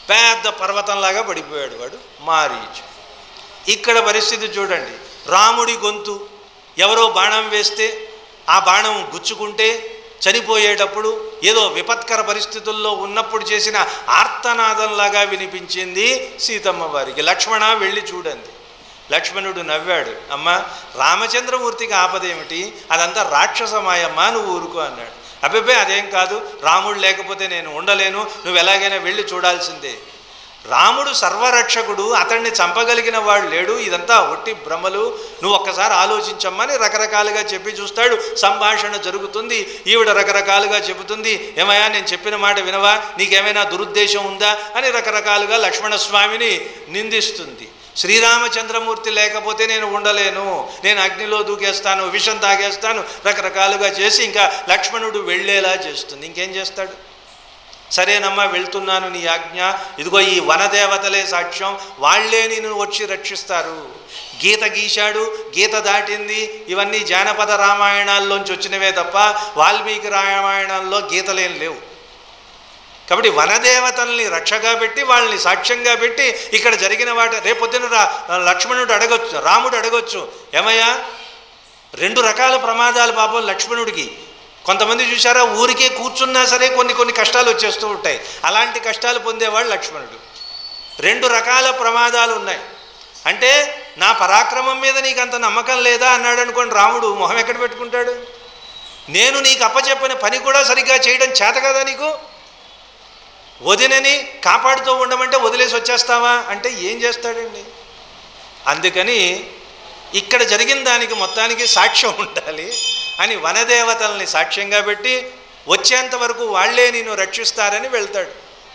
పెద్ద పర్వతంలాగా పడిపోయాడు వాడు మారీచు ఇక్కడ పరిస్థితి చూడండి రాముడి గొంతు ఎవరో బాణం వేస్తే ఆ బాణం గుచ్చుకుంటే చనిపోయేటప్పుడు ఏదో విపత్కర పరిస్థితుల్లో ఉన్నప్పుడు చేసిన ఆర్తనాదంలాగా వినిపించింది సీతమ్మ వారికి లక్ష్మణ వెళ్ళి చూడండి లక్ష్మణుడు నవ్వాడు అమ్మ రామచంద్రమూర్తికి ఆపదేమిటి అదంతా రాక్షసమాయమ్మ నువ్వు ఊరుకో అన్నాడు అబ్బే అదేం కాదు రాముడు లేకపోతే నేను ఉండలేను నువ్వు ఎలాగైనా వెళ్ళి చూడాల్సిందే రాముడు సర్వరక్షకుడు అతన్ని చంపగలిగిన వాడు లేడు ఇదంతా ఒట్టి భ్రమలు నువ్వు ఒక్కసారి ఆలోచించమ్మని రకరకాలుగా చెప్పి చూస్తాడు సంభాషణ జరుగుతుంది ఈవిడ రకరకాలుగా చెబుతుంది ఏమయ్యా నేను చెప్పిన మాట వినవా నీకేమైనా దురుద్దేశం ఉందా అని రకరకాలుగా లక్ష్మణస్వామిని నిందిస్తుంది శ్రీరామచంద్రమూర్తి లేకపోతే నేను ఉండలేను నేను అగ్నిలో దూకేస్తాను విషం తాగేస్తాను రకరకాలుగా చేసి ఇంకా లక్ష్మణుడు వెళ్ళేలా చేస్తుంది ఇంకేం చేస్తాడు సరేనమ్మా వెళ్తున్నాను నీ ఆజ్ఞ ఇదిగో ఈ వనదేవతలే సాక్ష్యం వాళ్లే నేను వచ్చి రక్షిస్తారు గీత గీశాడు గీత దాటింది ఇవన్నీ జానపద రామాయణాల్లోంచి వచ్చినవే తప్ప వాల్మీకి రామాయణాల్లో గీతలేం లేవు కాబట్టి వనదేవతల్ని రక్షగా పెట్టి వాళ్ళని సాక్ష్యంగా పెట్టి ఇక్కడ జరిగిన వాటి రేపొద్దున రా లక్ష్మణుడు అడగొచ్చు రాముడు అడగొచ్చు ఏమయ్యా రెండు రకాల ప్రమాదాలు పాపం లక్ష్మణుడికి కొంతమంది చూసారా ఊరికే కూర్చున్నా సరే కొన్ని కొన్ని కష్టాలు వచ్చేస్తూ ఉంటాయి అలాంటి కష్టాలు పొందేవాడు లక్ష్మణుడు రెండు రకాల ప్రమాదాలు ఉన్నాయి అంటే నా పరాక్రమం మీద నీకు అంత నమ్మకం లేదా అన్నాడు అనుకోండి రాముడు మొహం ఎక్కడ పెట్టుకుంటాడు నేను నీకు అప్పచెప్పిన పని కూడా సరిగ్గా చేయడం చేత కదా నీకు వదినని కాపాడుతూ ఉండమంటే వదిలేసి వచ్చేస్తావా అంటే ఏం చేస్తాడండి అందుకని ఇక్కడ జరిగిన దానికి మొత్తానికి సాక్ష్యం ఉండాలి అని వనదేవతల్ని సాక్ష్యంగా పెట్టి వచ్చేంత వరకు వాళ్లే నేను రక్షిస్తారని వెళ్తాడు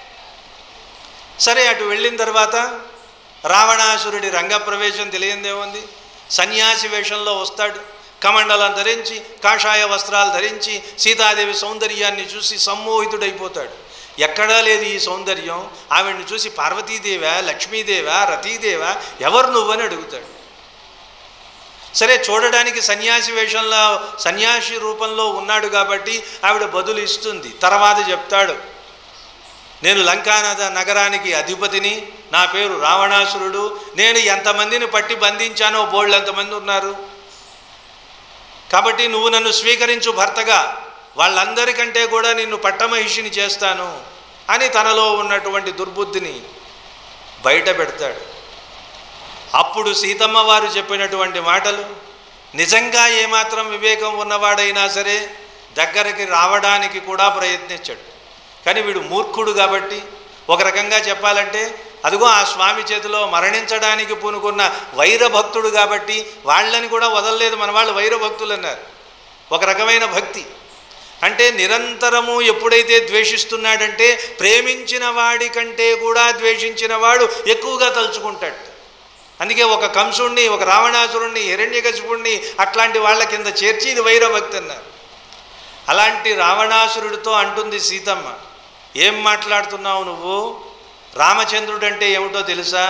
సరే అటు వెళ్ళిన తర్వాత రావణాసురుడి రంగప్రవేశం తెలియందేముంది సన్యాసి వేషంలో వస్తాడు కమండలం ధరించి కాషాయ వస్త్రాలు ధరించి సీతాదేవి సౌందర్యాన్ని చూసి సమ్మోహితుడైపోతాడు ఎక్కడా లేదు ఈ సౌందర్యం ఆవిడ్ని చూసి పార్వతీదేవా లక్ష్మీదేవా రతీదేవా ఎవరు నువ్వని అడుగుతాడు సరే చూడడానికి సన్యాసి వేషంలో సన్యాసి రూపంలో ఉన్నాడు కాబట్టి ఆవిడ బదులు ఇస్తుంది తర్వాత చెప్తాడు నేను లంకానద నగరానికి అధిపతిని నా పేరు రావణాసురుడు నేను ఎంతమందిని పట్టి బంధించానో బోళ్ళు ఎంతమంది ఉన్నారు కాబట్టి నువ్వు నన్ను స్వీకరించు భర్తగా వాళ్ళందరికంటే కూడా నిన్ను పట్టమహిషిని చేస్తాను అని తనలో ఉన్నటువంటి దుర్బుద్ధిని బయట పెడతాడు అప్పుడు సీతమ్మ వారు చెప్పినటువంటి మాటలు నిజంగా ఏమాత్రం వివేకం ఉన్నవాడైనా సరే దగ్గరికి రావడానికి కూడా ప్రయత్నించాడు కానీ వీడు మూర్ఖుడు కాబట్టి ఒక రకంగా చెప్పాలంటే అదిగో ఆ స్వామి చేతిలో మరణించడానికి పూనుకున్న వైరభక్తుడు కాబట్టి వాళ్ళని కూడా వదలలేదు మన వాళ్ళు వైరభక్తులు అన్నారు ఒక రకమైన భక్తి అంటే నిరంతరము ఎప్పుడైతే ద్వేషిస్తున్నాడంటే ప్రేమించిన వాడి కంటే కూడా ద్వేషించిన వాడు ఎక్కువగా తలుచుకుంటాడు అందుకే ఒక కంసుణ్ణి ఒక రావణాసురుణ్ణి హిరణ్యకశిపుణ్ణి అట్లాంటి వాళ్ళ కింద చేర్చి ఇది వైరభక్తి అన్నారు అలాంటి రావణాసురుడితో అంటుంది సీతమ్మ ఏం మాట్లాడుతున్నావు నువ్వు రామచంద్రుడు అంటే ఏమిటో తెలుసా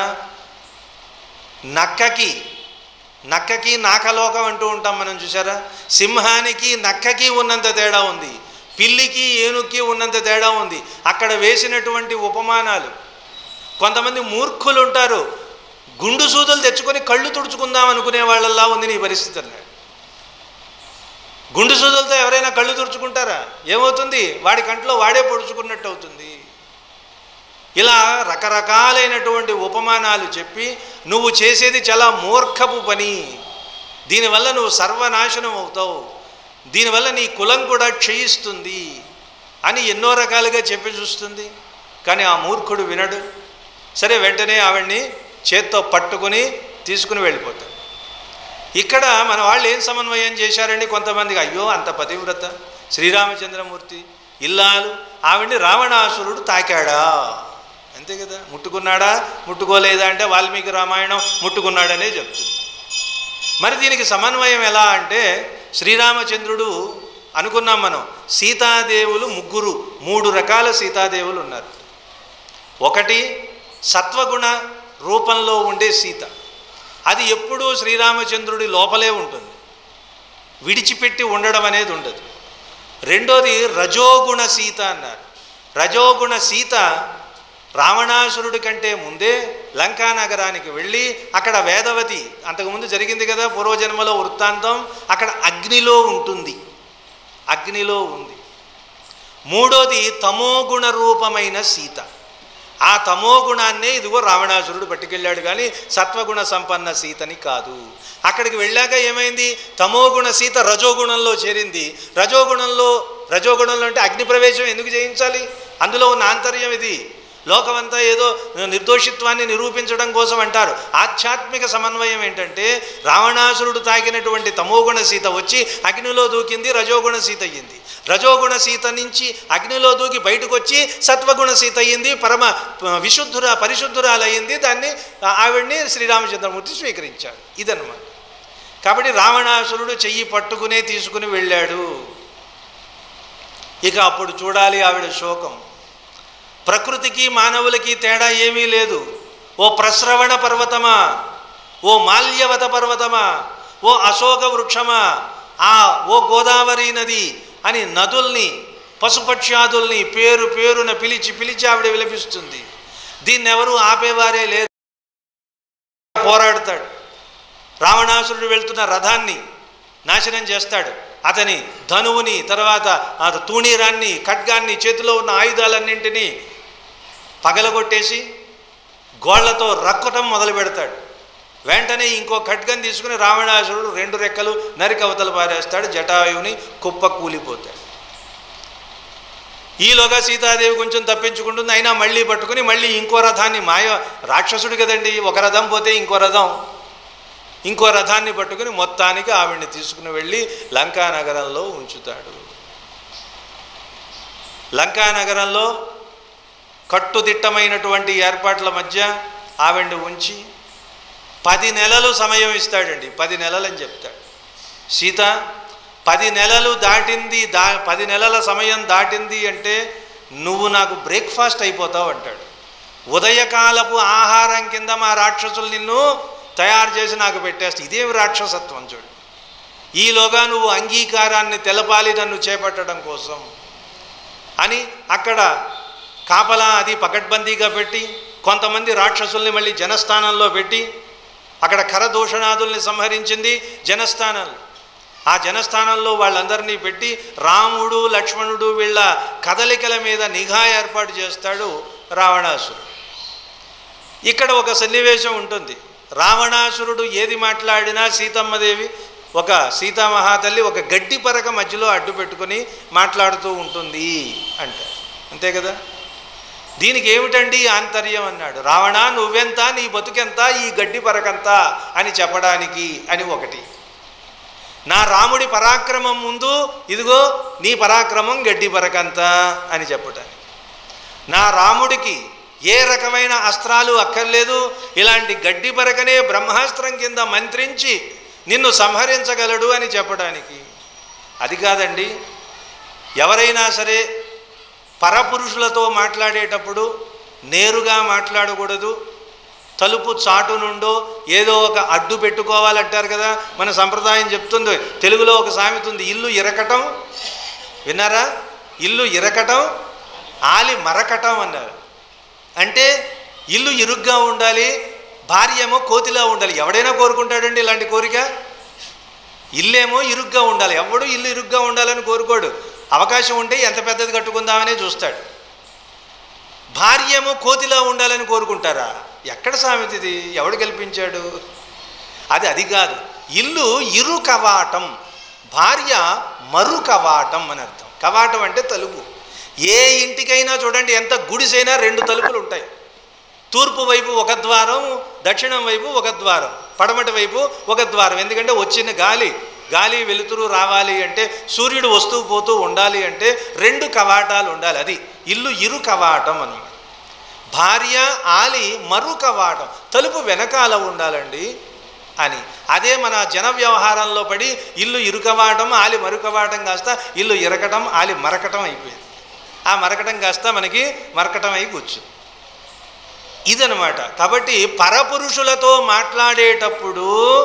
నక్కకి నక్కకి నాకలోకం అంటూ ఉంటాం మనం చూసారా సింహానికి నక్కకి ఉన్నంత తేడా ఉంది పిల్లికి ఏనుక్కి ఉన్నంత తేడా ఉంది అక్కడ వేసినటువంటి ఉపమానాలు కొంతమంది మూర్ఖులు ఉంటారు గుండు సూదులు తెచ్చుకొని కళ్ళు తుడుచుకుందాం అనుకునే వాళ్ళలా ఉంది నీ పరిస్థితి అన్నాడు గుండు సూదులతో ఎవరైనా కళ్ళు తుడుచుకుంటారా ఏమవుతుంది వాడి కంట్లో వాడే పొడుచుకున్నట్టు అవుతుంది ఇలా రకరకాలైనటువంటి ఉపమానాలు చెప్పి నువ్వు చేసేది చాలా మూర్ఖపు పని దీనివల్ల నువ్వు సర్వనాశనం అవుతావు దీనివల్ల నీ కులం కూడా క్షయిస్తుంది అని ఎన్నో రకాలుగా చెప్పి చూస్తుంది కానీ ఆ మూర్ఖుడు వినడు సరే వెంటనే ఆవిడ్ని చేత్తో పట్టుకుని తీసుకుని వెళ్ళిపోతాడు ఇక్కడ మన వాళ్ళు ఏం సమన్వయం చేశారండి కొంతమందికి అయ్యో అంత పతివ్రత శ్రీరామచంద్రమూర్తి ఇల్లాలు ఆవిడ్ని రావణాసురుడు తాకాడా అంతే కదా ముట్టుకున్నాడా ముట్టుకోలేదా అంటే వాల్మీకి రామాయణం ముట్టుకున్నాడనే చెప్తుంది మరి దీనికి సమన్వయం ఎలా అంటే శ్రీరామచంద్రుడు అనుకున్నాం మనం సీతాదేవులు ముగ్గురు మూడు రకాల సీతాదేవులు ఉన్నారు ఒకటి సత్వగుణ రూపంలో ఉండే సీత అది ఎప్పుడూ శ్రీరామచంద్రుడి లోపలే ఉంటుంది విడిచిపెట్టి ఉండడం అనేది ఉండదు రెండోది రజోగుణ సీత అన్నారు రజోగుణ సీత రావణాసురుడి కంటే ముందే లంకా నగరానికి వెళ్ళి అక్కడ వేదవతి అంతకుముందు జరిగింది కదా పూర్వజన్మలో వృత్తాంతం అక్కడ అగ్నిలో ఉంటుంది అగ్నిలో ఉంది మూడోది తమోగుణ రూపమైన సీత ఆ తమో గుణాన్నే ఇదిగో రావణాసురుడు పట్టుకెళ్ళాడు కానీ సత్వగుణ సంపన్న సీతని కాదు అక్కడికి వెళ్ళాక ఏమైంది తమోగుణ సీత రజోగుణంలో చేరింది రజోగుణంలో రజోగుణంలో అంటే అగ్ని ప్రవేశం ఎందుకు చేయించాలి అందులో ఉన్న ఆంతర్యం ఇది లోకమంతా ఏదో నిర్దోషిత్వాన్ని నిరూపించడం కోసం అంటారు ఆధ్యాత్మిక సమన్వయం ఏంటంటే రావణాసురుడు తాకినటువంటి తమోగుణ సీత వచ్చి అగ్నిలో దూకింది రజోగుణ సీత అయ్యింది రజోగుణ సీత నుంచి అగ్నిలో దూకి బయటకు వచ్చి సత్వగుణ సీత అయ్యింది పరమ విశుద్ధుర పరిశుద్ధురాలయ్యింది దాన్ని ఆవిడ్ని శ్రీరామచంద్రమూర్తి స్వీకరించాడు ఇదన్నమాట కాబట్టి రావణాసురుడు చెయ్యి పట్టుకునే తీసుకుని వెళ్ళాడు ఇక అప్పుడు చూడాలి ఆవిడ శోకం ప్రకృతికి మానవులకి తేడా ఏమీ లేదు ఓ ప్రశ్రవణ పర్వతమా ఓ మాల్యవత పర్వతమా ఓ అశోక వృక్షమా ఆ ఓ గోదావరి నది అని నదుల్ని పశుపక్ష్యాదుల్ని పేరు పేరున పిలిచి పిలిచి ఆవిడ విలపిస్తుంది దీన్ని ఎవరు ఆపేవారే లేరు పోరాడతాడు రావణాసురుడు వెళ్తున్న రథాన్ని నాశనం చేస్తాడు అతని ధనువుని తర్వాత ఆ తూణీరాన్ని ఖడ్గాన్ని చేతిలో ఉన్న ఆయుధాలన్నింటినీ పగలగొట్టేసి గోళ్లతో రక్కటం మొదలు పెడతాడు వెంటనే ఇంకో ఖడ్గం తీసుకుని రావణాసురుడు రెండు రెక్కలు నరికి అవతల పారేస్తాడు జటాయువుని కుప్ప కూలిపోతాడు ఈలోగా సీతాదేవి కొంచెం తప్పించుకుంటుంది అయినా మళ్ళీ పట్టుకుని మళ్ళీ ఇంకో రథాన్ని మాయ రాక్షసుడు కదండి ఒక రథం పోతే ఇంకో రథం ఇంకో రథాన్ని పట్టుకుని మొత్తానికి ఆవిడ్ని తీసుకుని వెళ్ళి లంకా నగరంలో ఉంచుతాడు లంకా నగరంలో కట్టుదిట్టమైనటువంటి ఏర్పాట్ల మధ్య ఆవిడ్ని ఉంచి పది నెలలు సమయం ఇస్తాడండి పది నెలలని చెప్తాడు సీత పది నెలలు దాటింది దా పది నెలల సమయం దాటింది అంటే నువ్వు నాకు బ్రేక్ఫాస్ట్ అయిపోతావు అంటాడు ఉదయకాలపు ఆహారం కింద మా రాక్షసులు నిన్ను తయారు చేసి నాకు పెట్టేస్తే ఇదేమి రాక్షసత్వం చూడు ఈలోగా నువ్వు అంగీకారాన్ని తెలపాలి నన్ను చేపట్టడం కోసం అని అక్కడ కాపలా అది పకడ్బందీగా పెట్టి కొంతమంది రాక్షసుల్ని మళ్ళీ జనస్థానంలో పెట్టి అక్కడ కరదూషణాదుల్ని సంహరించింది జనస్థానాలు ఆ జనస్థానంలో వాళ్ళందరినీ పెట్టి రాముడు లక్ష్మణుడు వీళ్ళ కదలికల మీద నిఘా ఏర్పాటు చేస్తాడు రావణాసురుడు ఇక్కడ ఒక సన్నివేశం ఉంటుంది రావణాసురుడు ఏది మాట్లాడినా సీతమ్మదేవి ఒక సీతామహాతల్లి ఒక గడ్డి పరక మధ్యలో అడ్డు పెట్టుకొని మాట్లాడుతూ ఉంటుంది అంటారు అంతే కదా దీనికి ఏమిటండి ఆంతర్యం అన్నాడు రావణ నువ్వెంత నీ బతుకెంత ఈ గడ్డి పరకంత అని చెప్పడానికి అని ఒకటి నా రాముడి పరాక్రమం ముందు ఇదిగో నీ పరాక్రమం గడ్డి పరకంత అని చెప్పటానికి నా రాముడికి ఏ రకమైన అస్త్రాలు అక్కర్లేదు ఇలాంటి గడ్డి పరకనే బ్రహ్మాస్త్రం కింద మంత్రించి నిన్ను సంహరించగలడు అని చెప్పడానికి అది కాదండి ఎవరైనా సరే పరపురుషులతో మాట్లాడేటప్పుడు నేరుగా మాట్లాడకూడదు తలుపు చాటు నుండో ఏదో ఒక అడ్డు పెట్టుకోవాలంటారు కదా మన సంప్రదాయం చెప్తుంది తెలుగులో ఒక సామెత ఉంది ఇల్లు ఇరకటం విన్నారా ఇల్లు ఇరకటం ఆలి మరకటం అన్నారు అంటే ఇల్లు ఇరుగ్గా ఉండాలి భార్య ఏమో కోతిలా ఉండాలి ఎవడైనా కోరుకుంటాడండి ఇలాంటి కోరిక ఇల్లేమో ఇరుగ్గా ఉండాలి ఎవడు ఇల్లు ఇరుగ్గా ఉండాలని కోరుకోడు అవకాశం ఉంటే ఎంత పెద్దది కట్టుకుందామనే చూస్తాడు భార్య ఏమో కోతిలా ఉండాలని కోరుకుంటారా ఎక్కడ సామెత ఇది ఎవడు కల్పించాడు అది అది కాదు ఇల్లు ఇరు కవాటం భార్య మరు కవాటం అని అర్థం కవాటం అంటే తలుపు ఏ ఇంటికైనా చూడండి ఎంత గుడిసైనా రెండు తలుపులు ఉంటాయి తూర్పు వైపు ఒక ద్వారం దక్షిణం వైపు ఒక ద్వారం పడమటి వైపు ఒక ద్వారం ఎందుకంటే వచ్చిన గాలి గాలి వెలుతురు రావాలి అంటే సూర్యుడు వస్తూ పోతూ ఉండాలి అంటే రెండు కవాటాలు ఉండాలి అది ఇల్లు ఇరు కవాటం అనమాట భార్య ఆలి మరు కవాటం తలుపు వెనకాల ఉండాలండి అని అదే మన జన వ్యవహారంలో పడి ఇల్లు ఇరుకవాటం ఆలి మరుకవాటం కాస్త ఇల్లు ఇరకటం ఆలి మరకటం అయిపోయింది ఆ మరకటం కాస్త మనకి మరకటం అయి కూర్చు ఇదనమాట కాబట్టి పరపురుషులతో మాట్లాడేటప్పుడు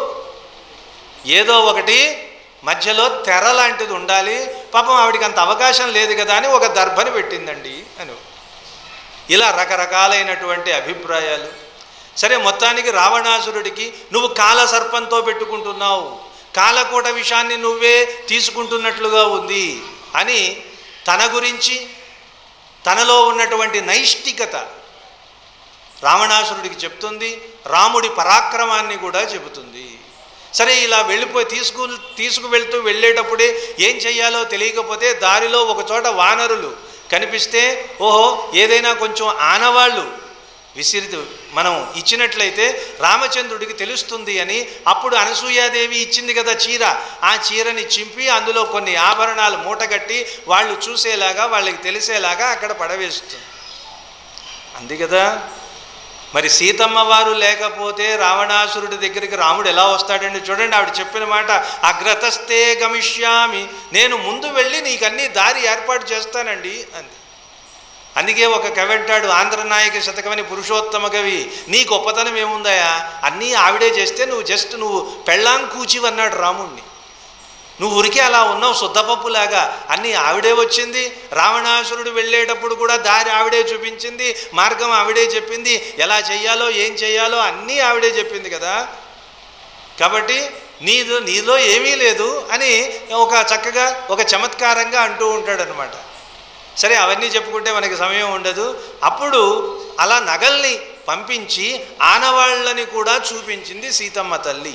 ఏదో ఒకటి మధ్యలో తెర లాంటిది ఉండాలి పాపం ఆవిడికి అంత అవకాశం లేదు కదా అని ఒక దర్భని పెట్టిందండి అని ఇలా రకరకాలైనటువంటి అభిప్రాయాలు సరే మొత్తానికి రావణాసురుడికి నువ్వు కాల సర్పంతో పెట్టుకుంటున్నావు కాలకూట విషయాన్ని నువ్వే తీసుకుంటున్నట్లుగా ఉంది అని తన గురించి తనలో ఉన్నటువంటి నైష్టికత రావణాసురుడికి చెప్తుంది రాముడి పరాక్రమాన్ని కూడా చెబుతుంది సరే ఇలా వెళ్ళిపోయి తీసుకు తీసుకువెళ్తూ వెళ్ళేటప్పుడే ఏం చెయ్యాలో తెలియకపోతే దారిలో ఒక చోట వానరులు కనిపిస్తే ఓహో ఏదైనా కొంచెం ఆనవాళ్ళు విసిరి మనం ఇచ్చినట్లయితే రామచంద్రుడికి తెలుస్తుంది అని అప్పుడు అనసూయాదేవి ఇచ్చింది కదా చీర ఆ చీరని చింపి అందులో కొన్ని ఆభరణాలు మూటగట్టి వాళ్ళు చూసేలాగా వాళ్ళకి తెలిసేలాగా అక్కడ పడవేస్తుంది అంది కదా మరి సీతమ్మ వారు లేకపోతే రావణాసురుడి దగ్గరికి రాముడు ఎలా వస్తాడండి చూడండి ఆవిడ చెప్పిన మాట అగ్రతస్తే గమిష్యామి నేను ముందు వెళ్ళి నీకన్నీ దారి ఏర్పాటు చేస్తానండి అంది అందుకే ఒక కవి అంటాడు ఆంధ్రనాయక శతకమని పురుషోత్తమ కవి నీ గొప్పతనం ఏముందయా అన్నీ ఆవిడే చేస్తే నువ్వు జస్ట్ నువ్వు పెళ్ళాం కూచివన్నాడు రాముణ్ణి నువ్వు ఉరికి అలా ఉన్నావు శుద్ధపప్పులాగా అన్నీ ఆవిడే వచ్చింది రావణాసురుడు వెళ్ళేటప్పుడు కూడా దారి ఆవిడే చూపించింది మార్గం ఆవిడే చెప్పింది ఎలా చెయ్యాలో ఏం చెయ్యాలో అన్నీ ఆవిడే చెప్పింది కదా కాబట్టి నీదు నీలో ఏమీ లేదు అని ఒక చక్కగా ఒక చమత్కారంగా అంటూ ఉంటాడనమాట సరే అవన్నీ చెప్పుకుంటే మనకి సమయం ఉండదు అప్పుడు అలా నగల్ని పంపించి ఆనవాళ్ళని కూడా చూపించింది సీతమ్మ తల్లి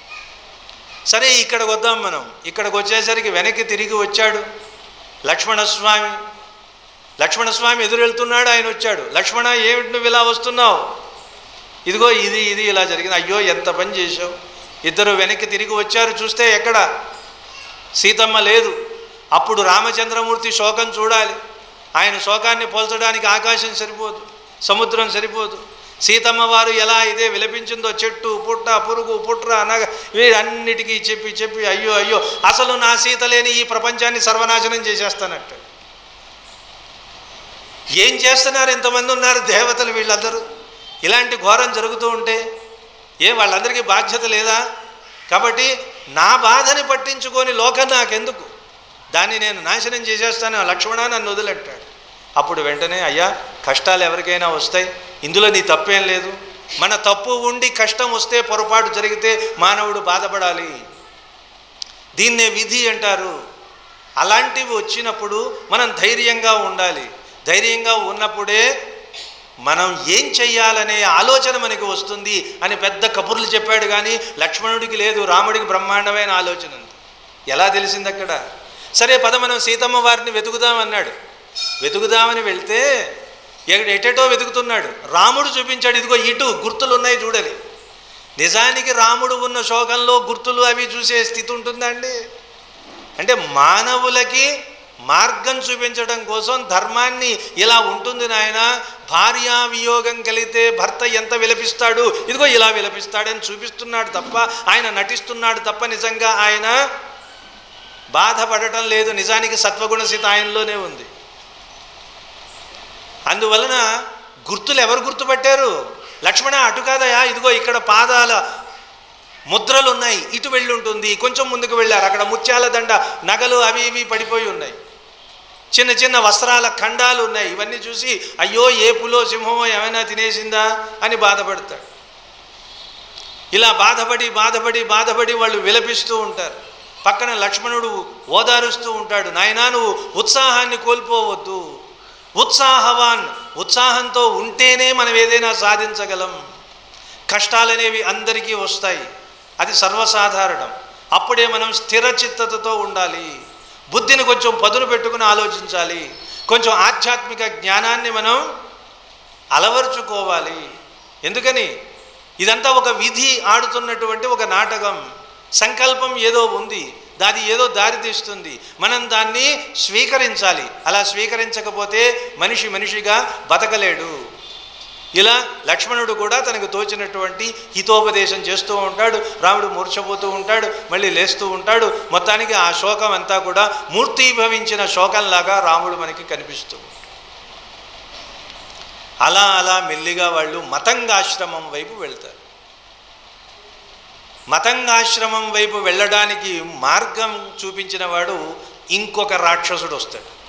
సరే ఇక్కడికి వద్దాం మనం ఇక్కడికి వచ్చేసరికి వెనక్కి తిరిగి వచ్చాడు లక్ష్మణస్వామి లక్ష్మణస్వామి ఎదురు వెళ్తున్నాడు ఆయన వచ్చాడు లక్ష్మణ ఏమిటి నువ్వు ఇలా వస్తున్నావు ఇదిగో ఇది ఇది ఇలా జరిగింది అయ్యో ఎంత పని చేశావు ఇద్దరు వెనక్కి తిరిగి వచ్చారు చూస్తే ఎక్కడ సీతమ్మ లేదు అప్పుడు రామచంద్రమూర్తి శోకం చూడాలి ఆయన శోకాన్ని పోల్చడానికి ఆకాశం సరిపోదు సముద్రం సరిపోదు సీతమ్మ వారు ఎలా అయితే విలపించిందో చెట్టు పుట్ట పురుగు పుట్ర అనగ వీరన్నిటికీ చెప్పి చెప్పి అయ్యో అయ్యో అసలు నా సీత లేని ఈ ప్రపంచాన్ని సర్వనాశనం చేసేస్తానట్టు ఏం చేస్తున్నారు ఇంతమంది ఉన్నారు దేవతలు వీళ్ళందరూ ఇలాంటి ఘోరం జరుగుతూ ఉంటే ఏ వాళ్ళందరికీ బాధ్యత లేదా కాబట్టి నా బాధని పట్టించుకొని లోకం నాకెందుకు దాన్ని నేను నాశనం చేసేస్తాను లక్ష్మణ నన్ను వదిలంటాడు అప్పుడు వెంటనే అయ్యా కష్టాలు ఎవరికైనా వస్తాయి ఇందులో నీ తప్పేం లేదు మన తప్పు ఉండి కష్టం వస్తే పొరపాటు జరిగితే మానవుడు బాధపడాలి దీన్నే విధి అంటారు అలాంటివి వచ్చినప్పుడు మనం ధైర్యంగా ఉండాలి ధైర్యంగా ఉన్నప్పుడే మనం ఏం చెయ్యాలనే ఆలోచన మనకి వస్తుంది అని పెద్ద కబుర్లు చెప్పాడు కానీ లక్ష్మణుడికి లేదు రాముడికి బ్రహ్మాండమైన ఆలోచన ఉంది ఎలా తెలిసింది అక్కడ సరే పద మనం సీతమ్మ వారిని వెతుకుదామన్నాడు వెతుకుదామని వెళ్తే ఎక్కడ ఎటెటో వెతుకుతున్నాడు రాముడు చూపించాడు ఇదిగో ఇటు గుర్తులు ఉన్నాయి చూడాలి నిజానికి రాముడు ఉన్న శోకంలో గుర్తులు అవి చూసే స్థితి ఉంటుందా అండి అంటే మానవులకి మార్గం చూపించడం కోసం ధర్మాన్ని ఇలా ఉంటుంది నాయన భార్యా వియోగం కలిగితే భర్త ఎంత విలపిస్తాడు ఇదిగో ఇలా విలపిస్తాడని చూపిస్తున్నాడు తప్ప ఆయన నటిస్తున్నాడు తప్ప నిజంగా ఆయన బాధపడటం లేదు నిజానికి సత్వగుణ స్థితి ఆయనలోనే ఉంది అందువలన గుర్తులు ఎవరు గుర్తుపట్టారు లక్ష్మణ అటు కాదయా ఇదిగో ఇక్కడ పాదాల ముద్రలు ఉన్నాయి ఇటు వెళ్ళి ఉంటుంది కొంచెం ముందుకు వెళ్ళారు అక్కడ ముత్యాల దండ నగలు అవి ఇవి పడిపోయి ఉన్నాయి చిన్న చిన్న వస్త్రాల ఖండాలు ఉన్నాయి ఇవన్నీ చూసి అయ్యో ఏపులో సింహమో ఏమైనా తినేసిందా అని బాధపడతాడు ఇలా బాధపడి బాధపడి బాధపడి వాళ్ళు విలపిస్తూ ఉంటారు పక్కన లక్ష్మణుడు ఓదారుస్తూ ఉంటాడు నాయనా నువ్వు ఉత్సాహాన్ని కోల్పోవద్దు ఉత్సాహవాన్ ఉత్సాహంతో ఉంటేనే మనం ఏదైనా సాధించగలం కష్టాలనేవి అందరికీ వస్తాయి అది సర్వసాధారణం అప్పుడే మనం స్థిర చిత్తతతో ఉండాలి బుద్ధిని కొంచెం పదును పెట్టుకుని ఆలోచించాలి కొంచెం ఆధ్యాత్మిక జ్ఞానాన్ని మనం అలవరుచుకోవాలి ఎందుకని ఇదంతా ఒక విధి ఆడుతున్నటువంటి ఒక నాటకం సంకల్పం ఏదో ఉంది దాది ఏదో దారి తీస్తుంది మనం దాన్ని స్వీకరించాలి అలా స్వీకరించకపోతే మనిషి మనిషిగా బతకలేడు ఇలా లక్ష్మణుడు కూడా తనకు తోచినటువంటి హితోపదేశం చేస్తూ ఉంటాడు రాముడు మూర్ఛపోతూ ఉంటాడు మళ్ళీ లేస్తూ ఉంటాడు మొత్తానికి ఆ శోకం అంతా కూడా మూర్తీభవించిన శోకంలాగా రాముడు మనకి కనిపిస్తూ ఉంటాడు. అలా అలా మెల్లిగా వాళ్ళు మతంగాశ్రమం వైపు వెళ్తారు మతంగాశ్రమం వైపు వెళ్ళడానికి మార్గం చూపించిన వాడు ఇంకొక రాక్షసుడు వస్తాడు